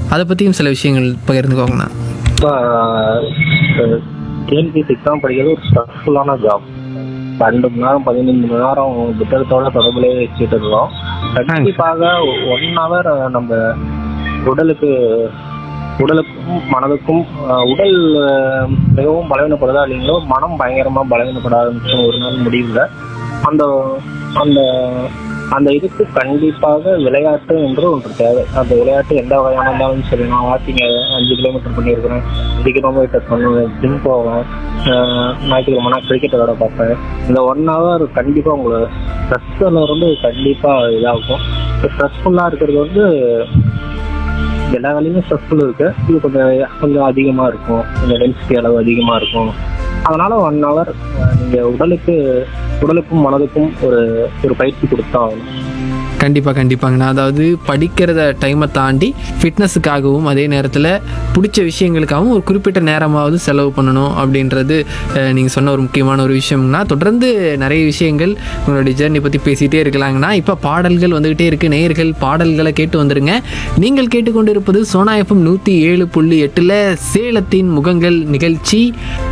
அதை பற்றியும் சில விஷயங்கள் பகிர்ந்துக்கோங்கண்ணா இப்போ டிஎன்பிஎஸ்சி எக்ஸாம் படிக்கிறது ஒரு ஸ்ட்ரெஸ்ஃபுல்லான ஜாப் ரெண்டு மணி நேரம் பதினைந்து மணி நேரம் புத்தகத்தோட தொடர்புலேயே வச்சுட்டு இருக்கோம் கண்டிப்பாக ஒன் ஹவர் நம்ம உடலுக்கு உடலுக்கும் மனதுக்கும் அஹ், உடல் அஹ், மிகவும் பலவீனப்படுதா இல்லைங்களோ மனம் பயங்கரமா பலவீனப்பட ஆரம்பிச்சோம் ஒரு நாள் முடிவில் அந்த அந்த அந்த இதுக்கு கண்டிப்பாக விளையாட்டு என்று ஒன்று தேவை அந்த விளையாட்டு எந்த வகையான இருந்தாலும் சரி நான் வாக்கிங் அஞ்சு கிலோமீட்டர் பண்ணியிருக்கிறேன் அஞ்சு கிலோமீட்டர் பண்ணுவேன் ஜிம் போவேன் அஹ் ஞாயிற்றுக்கிழமை கிரிக்கெட் விளையாட பார்ப்பேன் இந்த ஒன் ஹவர் கண்டிப்பாக உங்களை ஸ்ட்ரெஸ்ஸில் இருந்து கண்டிப்பாக இதாகும் ஸ்ட்ரெஸ்ஃபுல்லாக இருக்கிறது வந்து எல்லா வேலையுமே ஸ்ட்ரெஸ்ஃபுல் இருக்கு இது கொஞ்சம் கொஞ்சம் அதிகமாக இருக்கும் கொஞ்சம் டென்சிட்டி அளவு அதிகமாக இருக்கும் அதனால ஒன் ஹவர் நீங்கள் உடலுக்கு உடலுக்கும் மனதுக்கும் ஒரு ஒரு பயிற்சி கொடுத்தா ஆகணும் கண்டிப்பாக கண்டிப்பாங்கண்ணா அதாவது படிக்கிறத டைமை தாண்டி ஃபிட்னஸுக்காகவும் அதே நேரத்தில் பிடிச்ச விஷயங்களுக்காகவும் ஒரு குறிப்பிட்ட நேரமாவது செலவு பண்ணணும் அப்படின்றது நீங்கள் சொன்ன ஒரு முக்கியமான ஒரு விஷயம்னா தொடர்ந்து நிறைய விஷயங்கள் உங்களுடைய ஜேர்னி பற்றி பேசிகிட்டே இருக்கலாங்கண்ணா இப்போ பாடல்கள் வந்துக்கிட்டே இருக்குது நேயர்கள் பாடல்களை கேட்டு வந்துருங்க நீங்கள் கேட்டுக்கொண்டு இருப்பது சோனா எஃப்எம் நூற்றி ஏழு புள்ளி எட்டில் சேலத்தின் முகங்கள் நிகழ்ச்சி